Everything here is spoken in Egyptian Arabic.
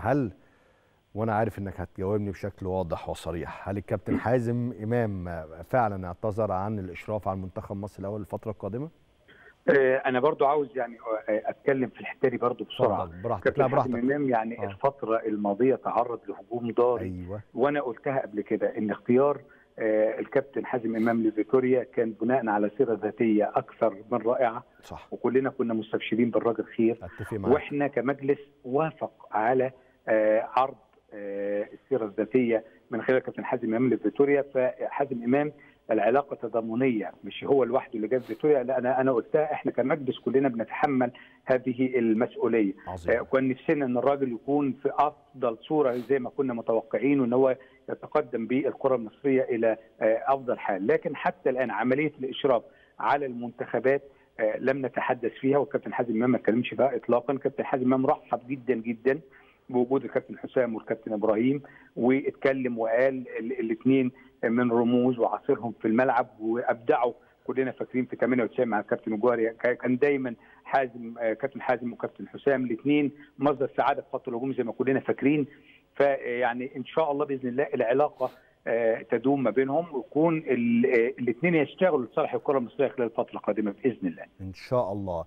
هل وانا عارف انك هتجاوبني بشكل واضح وصريح هل الكابتن حازم امام فعلا اعتذر عن الاشراف على منتخب مصر الاول الفتره القادمه آه، انا برضو عاوز يعني آه، اتكلم في الحته دي برضو بسرعه اتفضل براحتك لا كابتن حازم براحتك امام يعني آه. الفتره الماضيه تعرض لهجوم ضاري ايوه وانا قلتها قبل كده ان اختيار آه، الكابتن حازم امام لفيتوريا كان بناء على سيره ذاتيه اكثر من رائعه صح وكلنا كنا مستبشرين بالراجل خير اتفق معاك واحنا كمجلس وافق على آه، عرض آه، السيره الذاتيه من خلال كابتن حازم امام لفيتوريا فحازم امام العلاقه تضامنيه مش هو لوحده اللي جاب فيتوريا لا انا انا قلتها احنا كمجلس كلنا بنتحمل هذه المسؤوليه آه، عظيم كان نفسنا ان الراجل يكون في افضل صوره زي ما كنا متوقعين وان هو يتقدم بالكره المصريه الى آه، افضل حال لكن حتى الان عمليه الاشراف على المنتخبات آه، لم نتحدث فيها والكابتن حازم امام ما اتكلمش فيها اطلاقا كابتن حازم امام رحب جدا جدا بوجود الكابتن حسام والكابتن ابراهيم واتكلم وقال الاثنين من رموز وعصيرهم في الملعب وابدعوا كلنا فاكرين في 98 مع الكابتن الجوهري كان دايما حازم آه، كابتن حازم وكابتن حسام الاثنين مصدر سعاده في خط الهجوم زي ما كلنا فاكرين فيعني ان شاء الله باذن الله العلاقه آه، تدوم ما بينهم ويكون الاثنين يشتغلوا لصالح الكره المصريه خلال الفتره القادمه باذن الله. ان شاء الله